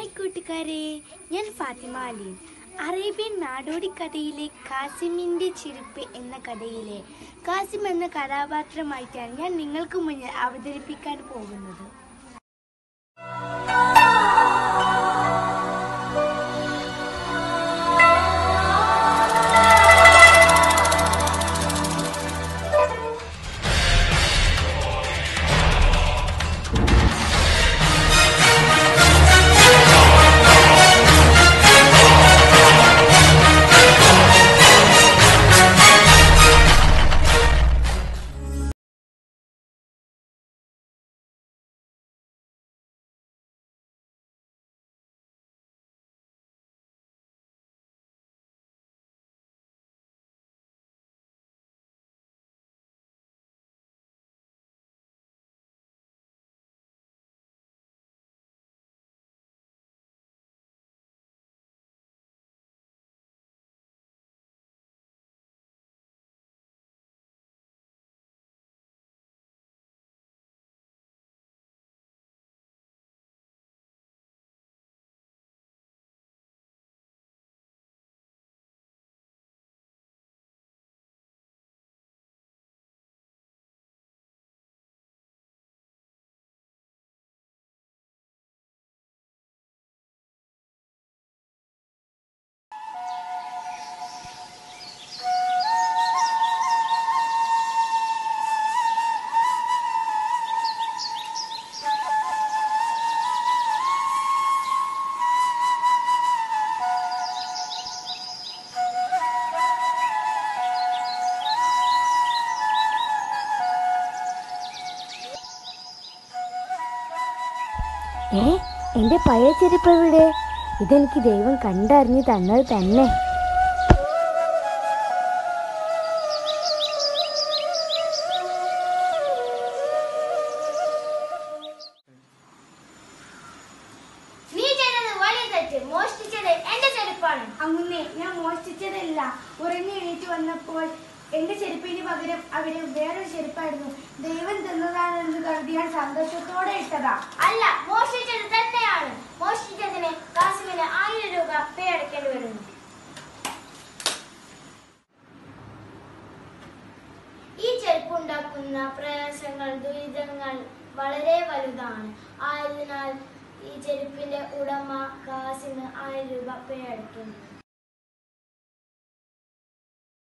കൂട്ടുകാരെ ഞാൻ ഫാത്തിമ അലി അറേബ്യൻ നാടോടി കഥയിലെ കാസിമിന്റെ ചെരുപ്പ് എന്ന കഥയിലെ കാസിം എന്ന കഥാപാത്രമായിട്ടാണ് ഞാൻ നിങ്ങൾക്ക് മുന്നിൽ അവതരിപ്പിക്കാൻ പോകുന്നത് ഏ എന്റെ പഴയ ചെരുപ്പ് എവിടെ ഇതെനിക്ക് ദൈവം കണ്ടറിഞ്ഞ് തന്നത് തന്നെ നീ ചെയ്തത് വലിയ തെറ്റ് മോഷ്ടിച്ചത് എന്റെ ചെരുപ്പാണ് അങ്ങനെ ഞാൻ മോഷ്ടിച്ചതല്ല ഉറങ്ങി എണീറ്റ് വന്നപ്പോൾ എന്റെ ചെരുപ്പിന് പകരം അവിടെ വേറൊരു ചെരുപ്പായിരുന്നു ദൈവം തന്നതാണെന്ന് കരുതി ഞാൻ സന്തോഷത്തോടെ ഇട്ടതാ അല്ല മോഷ്ടിച്ചത് തന്നെയാണ് മോഷ്ടിച്ചതിന് കാസിമിന് ആയിരം രൂപ പേ അടയ്ക്കേണ്ടി വരുന്നു ഈ ചെരുപ്പുണ്ടാക്കുന്ന പ്രയാസങ്ങൾ ദുരിതങ്ങൾ വളരെ വലുതാണ് ആയതിനാൽ ഈ ചെരുപ്പിന്റെ ഉടമ കാസിന് ആയിരം രൂപ പേ അടയ്ക്കുന്നു